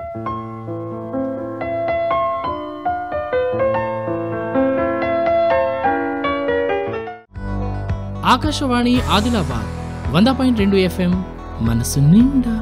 ఆకాశవాణి ఆదిలాబాద్ వంద పాయింట్ రెండు ఎఫ్ఎం మనసు నిండా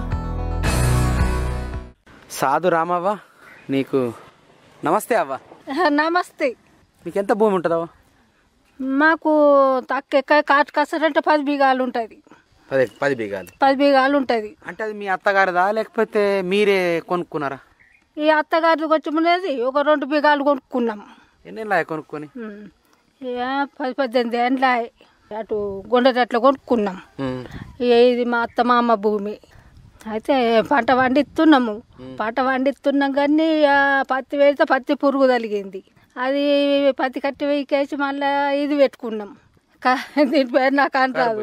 సాధు రామవ్వ నీకు నమస్తే అవ్వ నమస్తే నీకు ఎంత భూమి ఉంటుందవ్వ మాకు తక్కువ కాటు కసరంటే పది బీగాలు ఉంటుంది పది పది బీగాలు పది బీగాలు ఉంటుంది అంటే అది మీ అత్తగారిదా లేకపోతే మీరే కొనుక్కున్నారా ఈ అత్తగారికి వచ్చి ఒక రెండు బీగాలు కొనుక్కున్నాం ఎన్ని కొనుక్కొని ఉమ్. ఇక పది పద్దెనిమిది ఏండ్ల అటు గుండెటట్లు కొనుక్కున్నాం ఉమ్. ఇక ఇది మా అత్త మామ భూమి అయితే పంట పండిస్తున్నాము పంట పండిస్తున్నాం కానీ ఆ పత్తి వేస్తే పత్తి పురుగు తలిగింది అది పత్తి కట్టి వేకేసి మళ్ళీ ఇది పెట్టుకున్నాం క- దీని పేరు నాకు అంటారు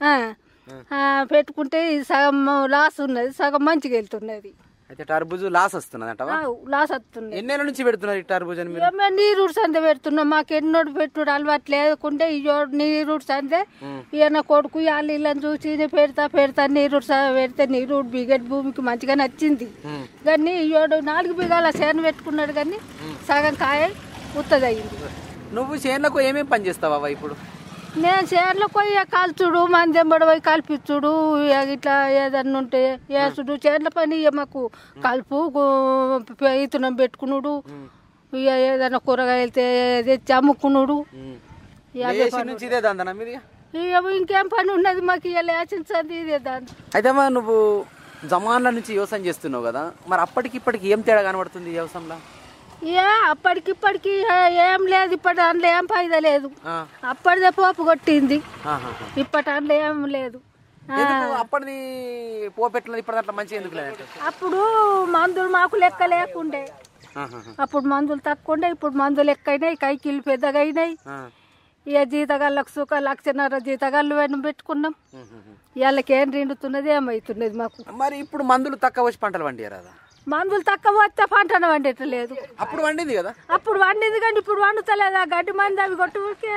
పెట్టుకుంటే ఇది సగం లాస్ ఉన్నది సగం మంచిగా వెళ్తున్నది అయితే టర్బుజు లాస్ వస్తున్నది అంటవా ఆ, లాస్ వస్తున్నది ఎన్నేళ్ళ నుంచి పెడుతున్నారు ఈ టర్బుజ్ అని మీరు ఏమే నీరు సందే పెడుతున్నాం మాకు ఎన్నోడు పెట్టుడు అలవాటు లేకుంటే ఈ నీరు సందే ఈయన కొడుకు వాళ్ళు ఇళ్ళని చూసి "నేను పెడతా పెడతా నీరు పెడితే నీరు బిగట్ భూమికి మంచిగా నచ్చింది కానీ ఈయోడు నాలుగు బిగాల చేను పెట్టుకున్నాడు కానీ సగం కాయ ఉత్తది అయింది నువ్వు చేనులకు ఏమేమి పని చేస్తావా అవ్వ ఇప్పుడు నేను చేనులో పోయి కాల్చుడు మందెంబడి పోయి కలిపించుడు ఇక ఇట్లా ఏదన్నా ఉంటే వేసుడు చేనుల పని ఇక మాకు కలుపు గు- ఇతనం పెట్టుకునుడు ఇక ఏదైనా కూరగాయలు తే- తెచ్చి అమ్ముకునుడు ఇక అదే లేచి పని. నుంచి ఇదే దందనా మీది ఇక ఇంకేం పని ఉన్నది మాకు ఇక లేచించండి ఇదే దాని అయితే అమ్మా నువ్వు జమాన్ల నుంచి వ్యవసాయం చేస్తున్నావు కదా మరి అప్పటికి ఇప్పటికి ఏం తేడా కనబడుతుంది ఈ వ్యవసాయంలో ఇక అప్పటికిప్పటికి ఏం లేదు ఇప్పటి అందులో ఏం ఫైదా లేదు ఆ. అప్పటిదే పోపు కొట్టింది ఆహాహా. ఇప్పటి అందులో ఏం లేదు ఆ. ఎందుకు అప్పటిది పోపెట్టినది ఇప్పుడు అట్లా మంచిగా ఎందుకు లేదంటే అప్పుడు మందులు మాకు లెక్క లేకుండే ఆహాహా. అప్పుడు మందులు తక్కువ ఉండే ఇప్పుడు మందులు ఎక్కువైనాయి కైకిలు పెద్దగా అయినాయి ఆ. ఇక జీతగాళ్ళకు సుఖ లక్షన్నర జీతగాళ్ళు వెను పెట్టుకున్నాం వీళ్ళకి ఏం నిండుతున్నది ఏమవుతున్నది మాకు మరి ఇప్పుడు మందులు తక్కువ వచ్చి పంటలు పండియరాదా మందులు తక్కువ వస్తే పంటను వండేటలేదు అప్పుడు వండింది కదా అప్పుడు వండింది కానీ ఇప్పుడు వండుతలేదు ఆ గడ్డి మంది అవి కొట్టుకే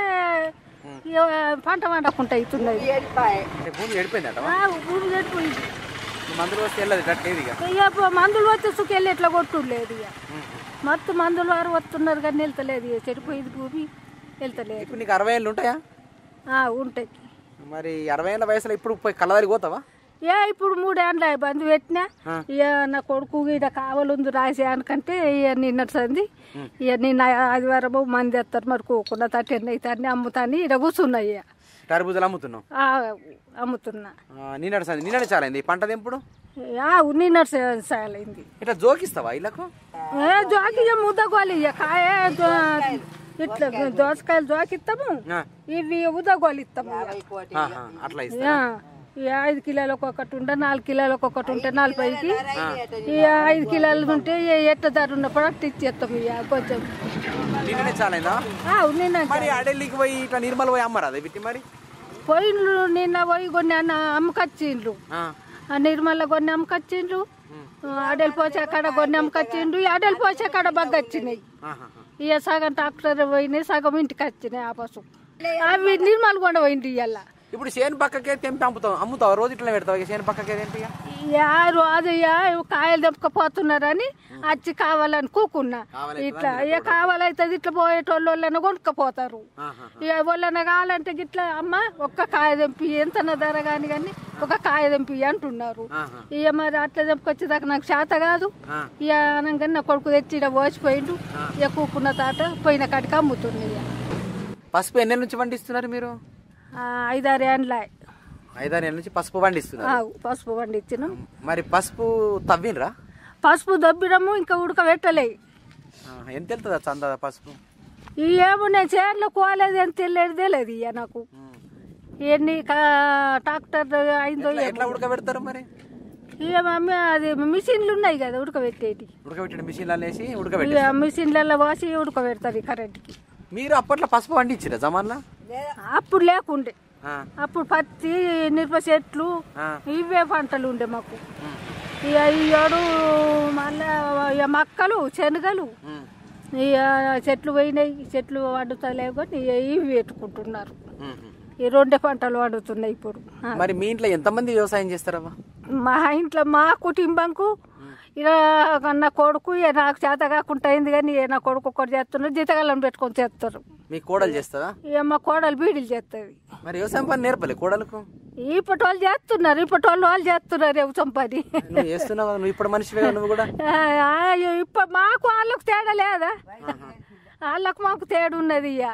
ఇక పంట వండకుండా అవుతున్నది అంటే భూమి ఎడిపోయింది అంట ఆ, భూమి చెడిపోయింది మందులు వస్తే వెళ్ళదు కట్టేది ఇక ఇక మందులు వస్తే సుఖెళ్ళి ఇట్లా కొట్టులేదు ఇక మొత్తం మందులు వారు వస్తున్నారు కానీ వెళ్తలేదు ఇక చెడిపోయింది భూమి వెళ్తలేదు ఇప్పుడు నీకు అరవై ఏళ్ళు ఉంటాయా ఆ, ఉంటాయి మరి అరవై ఏళ్ళ వయసులో ఇప్పుడు పోయి కలవారి పోతావా ఏ ఇప్పుడు మూడేళ్ళ బంధు పెట్టినా ఇక నా కొడుకు ఈడ కావాలంది రాసే అనుకంటే ఇక నిన్నటి సంది ఇక నిన్న ఆదివారం మంది ఎత్తారు మరి కోకుండా తట్టెన్న అవుతాన్ని అమ్ముతాని ఈడ కూర్చున్నాయి ఇక. టర్బూజలు అమ్ముతున్నావు ఆ, అమ్ముతున్నా నిన్నటి సంది నిన్నటి చాలైంది ఈ పంట తెంపుడు ఆ, నిన్నటి సాలైంది ఇట్లా జోకిస్తావా ఇళ్ళకు ఏ జోకి ఇక ముద్దగోలు ఇక కాయ దో- ఇట్లా దోసకాయలు జోకిస్తాము ఆ. ఇవి ఉదగోలు ఇస్తాము ఇక. ఆహా, అట్లా ఇస్తా ఆ, ఈ ఐదు కిలోలకు ఒకటి ఉంటే నాలుగు కిలోలకు ఒకటి ఉంటే నలభైకి ఈ ఐదు కిలోలు ఉంటే ఈ ఎట్ట ధర ఉన్నప్పుడు అట్ట ఇచ్చేస్తాం ఇక కొంచెం నిన్ననే చాలైందా ఆ, నిన్న మరి అడెల్లికి పోయి ఇట్లా నిర్మల్ పోయి అమ్మరా అదే పెట్టి మరి పోయిండ్రు నిన్న పోయి కొన్ని అన్న అమ్మకచ్చిండ్రు ఆ. ఆ నిర్మల కొన్ని అమ్మకచ్చిండ్రు అడలు పోసే కాడ కొన్ని అమ్మకచ్చిండ్రు ఈ అడలు పోసే కాడ బాగా వచ్చినాయి ఆహాహా. ఇక సగం ట్రాక్టర్ పోయినాయి సగం ఇంటికి వచ్చినాయి ఆ పశు అవి నిర్మల్ కొండ పోయింది ఇవాళ ఇప్పుడు చేను పక్కకే తెంపి అమ్ముతావు అమ్ముతావు రోజు ఇట్లా పెడతావు ఇక చేను పక్కకే తెంపి ఇక? యారు అది యా- కాయలు తెంపుకపోతున్నారని వచ్చి కావాలని కూకున్నా ఇట్లా ఇక కావాలైతే ఇట్లా పోయేటోళ్ళు వాళ్ళని కొనుక్కపోతారు ఆహాహా. ఇక వాళ్ళని కావాలంటే గిట్లా అమ్మ ఒక్క కాయ తెంపి ఎంత ధర కానీ కానీ ఒక కాయ తెంపి అంటున్నారు ఆహా. ఇక మరి అట్లా తెంపుకొచ్చేదాకా నాకు చేత కాదు ఆ. ఇక అనగానే నా కొడుకు తెచ్చి ఇక్కడ పోసిపోయిండు ఇక కూకున్న తాట పోయిన కాడికి అమ్ముతుంది ఇక పసుపు ఎన్నెల నుంచి పండిస్తున్నారు మీరు ఆ, ఐదారు ఏండ్ల ఐదారు ఏళ్ళ నుంచి పసుపు పండిస్తున్నారు పసుపు పండించినాం మరి పసుపు తవ్వినరా పసుపు దబ్బిడము ఇంకా ఉడకబెట్టలే ఆహా. ఎంత వెళ్తుందా చందా పసుపు ఈ ఏమో నేను చేనులో కోలేదు ఎంత తెలియదు తెలియదు ఇక నాకు ఎన్ని కా- ట్రాక్టర్ అయిందో ఎట్లా- ఎట్లా ఉడకబెడతారు మరి ఇక మమ్మీ అది మిషన్లు ఉన్నాయి కదా ఉడకబెట్టేటి ఉడకబెట్టిన మిషన్లలో వేసి ఉడకబెట్టి ఇక మిషన్లలో పోసి ఉడకబెడతారు ఈ కరెంట్కి మీరు అప్పట్లో పసుపు పండించిరా జమాన్లా అప్పుడు లేకుండే ఆ. అప్పుడు పత్తి మిరప చెట్లు ఆ. ఇవే పంటలు ఉండే మాకు ఇక ఈ ఏడు మళ్ళా ఇక మక్కలు శనగలు ఉమ్. ఇక చెట్లు పోయినాయి చెట్లు వండుతలేవు కానీ ఇక ఇవి పెట్టుకుంటున్నారు ఉమ్. ఈ రెండే పంటలు వండుతున్నాయి ఇప్పుడు ఆ. మరి మీ ఇంట్లో ఎంతమంది వ్యవసాయం చేస్తారవ్వ మా ఇంట్లో మా కుటుంబంకు ఇక నా కొడుకు ఇక నాకు చేత కాకుండా అయింది కానీ ఇక నా కొడుకు ఒకటి చేస్తున్నారు జీతగాళ్ళని పెట్టుకొని చేస్తారు మీ కోడలు చేస్తుందా ఇక మా కోడలు బీడీలు చేస్తుంది మరి వ్యవసాయం పని నేర్పలే కోడలకు ఇప్పటి వాళ్ళు చేస్తున్నారు ఇప్పటి వాళ్ళు వాళ్ళు చేస్తున్నారు వ్యవసాయం పని నువ్వు చేస్తున్నావు కదా, నువ్వు ఇప్పుడు మనిషివే కదా నువ్వు కూడా ఇప్పుడు మాకు వాళ్ళకు తేడా లేదా వాళ్ళకు మాకు తేడా ఉన్నది ఇక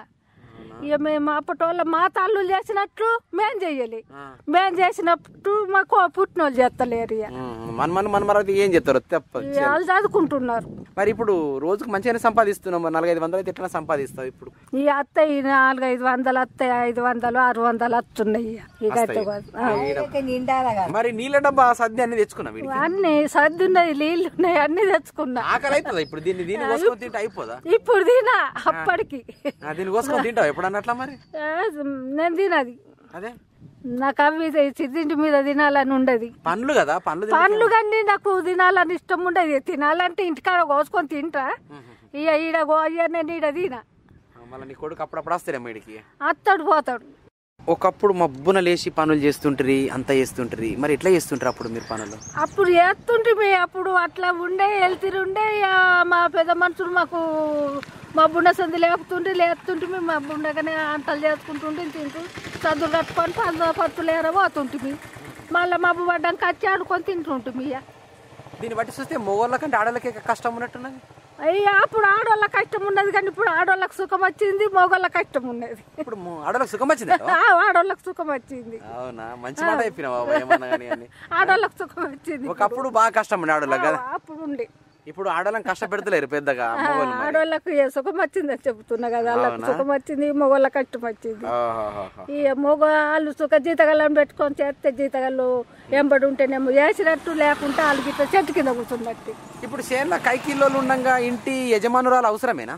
ఇక మేము అప్పటి వాళ్ళ మా తల్లులు చేసినట్లు మేం చెయ్యాలి మేం చేసినట్టు మాకు పుట్టిన వాళ్ళు చేస్తలేరు ఇక ఉమ్, మన మన మన మరొకటి ఏం చెప్తారు తప్ప ఇక వాళ్ళు చదువుకుంటున్నారు మరి ఇప్పుడు రోజుకు మంచిగానే సంపాదిస్తున్నావు మరి నాలుగైదు వందలు అయితే ఎట్లా సంపాదిస్తావు ఇప్పుడు ఈ అత్తయ్య నాలుగు ఐదు వందలు అత్తయ్య ఐదు వందలు ఆరు వందలు వస్తున్నాయి ఇక. ఇక అయితే కాదు. ఆ. మరి నీళ్ళ డబ్బా సద్ది అన్ని తెచ్చుకున్నావు వీడికి అన్ని సర్ది ఉన్నాయి నీళ్ళు ఉన్నాయి అన్ని తెచ్చుకున్నా ఆకలి అవుతుందా ఇప్పుడు దీన్ని దీన్ని కోసుకొని తింటే అయిపోదా ఇప్పుడు తినా అప్పటికి ఆ, దీన్ని కోసుకొని తింటావు ఎప్పుడన్నా అట్లా మరి ఆ, నేను తినది అదే నాకు అవి చిద్దింటి మీద తినాలని ఉండదు పండ్లు కదా పండ్లు తింటే- పండ్లు కానీ నాకు తినాలని ఇష్టం ఉండదు తినాలంటే ఇంటికాడ కోసుకొని తింటా ఇక ఈడ కోయ నేను ఈడ తిన ఆ, మళ్ళీ నీ కొడుకు అప్పుడప్పుడు వస్తారేమో వీడికి అత్తడు పోతాడు ఒకప్పుడు మబ్బున లేచి పనులు చేస్తుంటారు అంత చేస్తుంటారు మరి ఎట్లా చేస్తుంటారు అప్పుడు మీరు పనులు అప్పుడు చేస్తుంటే అప్పుడు అట్లా ఉండే వెళ్తుండే ఇక మా పెద్ద మనుషులు మాకు మా బుండ సంది లేపుతుంటే లేపుతుంటే మా బుండగానే అంటలు చేసుకుంటుంటే తింటూ చదువులు కట్టుకొని పంద పత్తులు ఏర పోతుంటిమి మళ్ళీ మబ్బు పడ్డానికి వచ్చి ఆడుకొని తింటుంటిమి ఇక దీన్ని బట్టి చూస్తే మొగోళ్ళ కంటే ఆడలకే కష్టం ఉన్నట్టున్నది అయ్యా అప్పుడు ఆడోళ్ళ కష్టం ఉన్నది కానీ ఇప్పుడు ఆడోళ్ళకి సుఖం వచ్చింది మగోళ్ళ కష్టం ఉన్నది ఇప్పుడు మొ- ఆడలకు సుఖం వచ్చింది ఆ, ఆడోళ్ళకి సుఖం వచ్చింది అవునా మంచి మాట చెప్పినావు బాబా ఏమన్నా కానీ అని ఆడోళ్ళకి సుఖం వచ్చింది ఒకప్పుడు బాగా కష్టం ఉండే ఆడోళ్ళకి కదా అప్పుడు ఉండి ఇప్పుడు ఆడోళ్ళని కష్టపెడతలేరు పెద్దగా మొగోళ్ళు మరి. ఆడోళ్ళకి ఏ సుఖం వచ్చిందని చెబుతున్నా కదా వాళ్ళకి సుఖం వచ్చింది మగోళ్ళ కష్టం వచ్చింది ఆహాహాహా. ఈ మగవాళ్ళు సుఖ జీతగాళ్ళని పెట్టుకొని చేస్తే జీతగాళ్ళు ఎంబడి ఉంటేనేమో వేసినట్టు లేకుంటే వాళ్ళు గిట్ట చెట్టు కింద కూర్చున్నట్టు ఇప్పుడు చేనుల కైకిల్లోలు ఉండంగా ఇంటి యజమానురాలు అవసరమేనా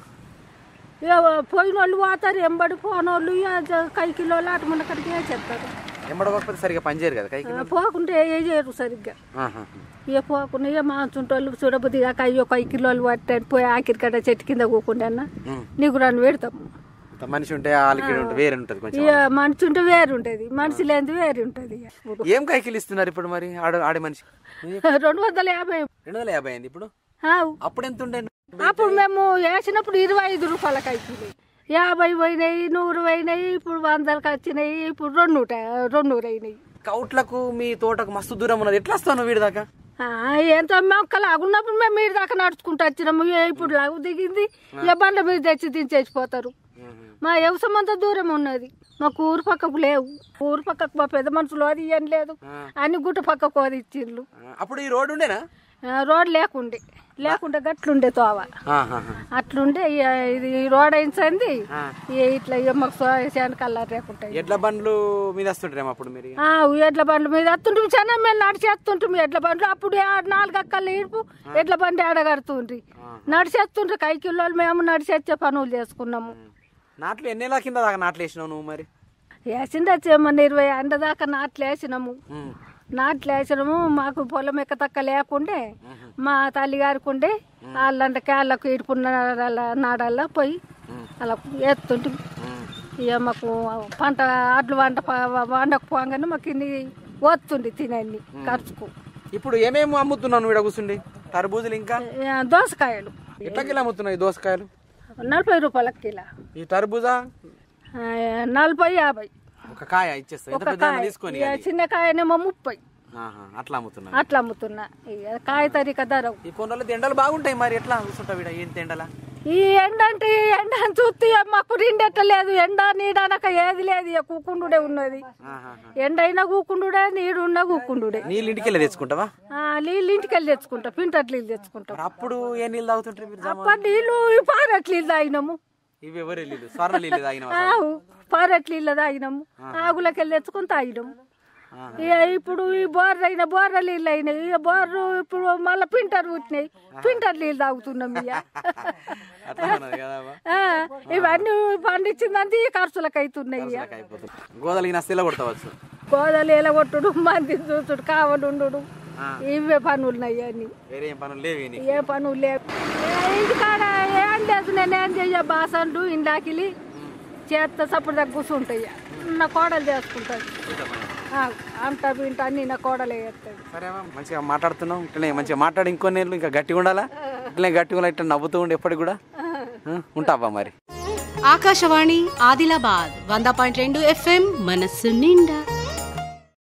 ఇక పోయిన వాళ్ళు పోతారు ఎంబడి పోనోళ్ళు ఇక కైకిలో అటు ముందకడికి వేసేస్తారు ఎంబడకపోతే సరిగా పనిచేయరు కదా కైకి ఆ, పోకుంటే ఏ చేయరు సరిగ్గా ఆహా. ఇక పోకుండా ఇక మా చుంటోళ్ళు చూడబుద్ది కాక అయ్యో ఒక కిలోలు పట్టాడు పోయి ఆఖరి కట్ట చెట్టు కింద కూకుండా అన్న ఉమ్. నీకు రెండు పెడతాము ఇంత మనిషి ఉంటే వాళ్ళకి ఉంటుంది వేరే ఉంటుంది కొంచెం ఇక మనిషి ఉంటే వేరు ఉంటుంది మనిషి లేనిది వేరు ఉంటుంది ఇక ఇప్పుడు ఏం కైకిలు ఇస్తున్నారు ఇప్పుడు మరి ఆడ ఆడే మనిషి రెండు వందల యాభై రెండు వందల యాభై అయింది ఇప్పుడు ఆవు. అప్పుడు ఎంత ఉండే అప్పుడు మేము వేసినప్పుడు ఇరవై ఐదు రూపాయల కైకిలు యాభై పోయినాయి నూరు పోయినాయి ఇప్పుడు వందలకు వచ్చినాయి ఇప్పుడు రెండు నూట రెండు నూరు అయినాయి కౌట్లకు మీ తోటకు మస్తు దూరం ఉన్నది ఎట్లా వస్తాను వీడి దాకా ఆ, ఎంత మొక్క లాగున్నప్పుడు మేము మీరు దాకా నడుచుకుంటూ వచ్చినాము ఏ ఇప్పుడు లాగు దిగింది ఏ బండ మీద తెచ్చి దించేసిపోతారు మా వ్యవసాయం అంతా దూరం ఉన్నది మాకు ఊరు పక్కకు లేవు ఊరు పక్కకు మా పెద్ద మనుషులు అది ఏం లేదు అన్ని గుట్ట పక్కకు అది ఇచ్చిండ్రు ఆ, అప్పుడు ఈ రోడ్డు ఉండేనా ఆ, రోడ్ లేకుండే లేకుంటే గట్లుండే తోవ ఆహాహా. అట్లుండే ఇక ఇది ఈ రోడ్ అయింది ఇట్లా ఇక మాకు శాన కల్లారు లేకుంటాయి ఎడ్ల బండ్లు మీద వస్తుంటారేమో అప్పుడు మీరు ఆ, ఎడ్ల బండ్ల మీద వస్తుంటాం చాలా మేము నడిచేస్తుంటాం ఎడ్ల బండ్లు అప్పుడు ఆ- నాలుగు అక్కలు ఈడుపు ఎడ్ల బండి ఆడగడుతుండ్రి నడిచేస్తుండ్రి కైకిల్లో మేము నడిచేచ్చే పనులు చేసుకున్నాము నాట్లు ఎన్నేళ్ళ కింద దాకా నాట్లు వేసినావు నువ్వు మరి వేసింది వచ్చేమన్నా ఇరవై అండ దాకా నాట్లు వేసినాము ఉమ్. నాట్లు వేసినాము మాకు పొలం ఎక్క తక్క లేకుండే మా తల్లిగారికి ఉండే వాళ్ళంట కాళ్ళకు ఇడుపున్న నాడల్లా పోయి అలా వేస్తుంటే ఇక మాకు పంట అడ్లు వంట ప- వండకు పోగానే మాకు ఇన్ని వస్తుంది తినన్ని ఖర్చుకు ఇప్పుడు ఏమేమి అమ్ముతున్నావు ఇక్కడ కూర్చుండి తర్బూజులు ఇంకా ఆ, దోసకాయలు ఎట్లా కిలో అమ్ముతున్నావు ఈ దోసకాయలు నలభై రూపాయల కిలో ఈ తర్బూజా ఆ, నలభై యాభై ఒక కాయ ఇచ్చేస్తా ఎంత ఒక పెద్ద కాయ తీసుకొని ఇక చిన్న కాయనేమో ముప్పై ఆహా, అట్లా అమ్ముతున్నా అట్లా అమ్ముతున్నా ఇక కాయ తరిక ధర ఈ కొన్ని రోజులు ఎండలు బాగుంటాయి మరి ఎట్లా కూర్చుంటావు ఈడ ఏంటి ఎండల ఈ ఎండ అంటే ఈ ఎండ అని చూస్తే మాకు రెండెట్టలేదు ఎండ నీడనక ఏది లేదు ఇక కూకుండుడే ఉన్నది ఎండ అయినా కూకుండుడే నీడున్నా కూకుండుడే నీళ్ళు ఇంటికి వెళ్ళి తెచ్చుకుంటావా ఆ, నీళ్ళు ఇంటికి వెళ్ళి తెచ్చుకుంటాం పింటట్ నీళ్ళు తెచ్చుకుంటాం మరి అప్పుడు ఏ నీళ్ళు తాగుతుంటారు మీరు జమ? అప్పటి నీళ్ళు ఈ పారట్ నీళ్ళు తాగినాము ఇవి ఎవరు నీళ్ళు స్వర్ణ నీళ్ళు తాగిన ఆవు పారట్ నీళ్ళు తాగినాము ఆగులకి వెళ్ళి తెచ్చుకొని తాగినాము ఇక ఇప్పుడు ఈ బోర్ర అయిన బోర్ర నీళ్ళు అయినాయి ఇక బోర్రు ఇప్పుడు మళ్ళీ పింటర్ పుట్టినాయి పింటర్ నీళ్ళు తాగుతున్నాం ఇక అట్లా ఉన్నది కదా అవ్వ? ఆ, ఇవన్నీ పండించిందంటే ఈ ఖర్చులకు అవుతున్నాయి ఇక అయిపోతుంది గోదలకి నస్తేలా కొడతావచ్చు కోదలు ఎలగొట్టుడు మంది చూసుడు కావలుండు ఇవే పనులు ఉన్నాయి అన్ని వేరే ఏం పనులు లేవు నీకు ఏ పనులు లేవు ఏ ఇంటికాడ ఏం లేదు నేనేం చెయ్య బాసండు ఇండాకిలి చేత్త సప్పుడు దగ్గర కూర్చుంటాయి నా కోడలు చేసుకుంటాను చూద్దాం. ఆ, అంట బింట అన్ని నా కోడలే చేస్తుంది సరే అమ్మా మంచిగా మాట్లాడుతున్నావు ఇట్లనే మంచిగా మాట్లాడి ఇంకొన్ని ఏళ్ళు ఇంకా గట్టిగా ఉండాలా ఇట్లనే గట్టిగా ఉండాలి ఇట్లా నవ్వుతూ ఉండి ఎప్పటికి కూడా ఆ, ఉంటావా మరి ఆకాశవాణి ఆదిలాబాద్ వంద పాయింట్ రెండు ఎఫ్ఎం మనస్సు నిండా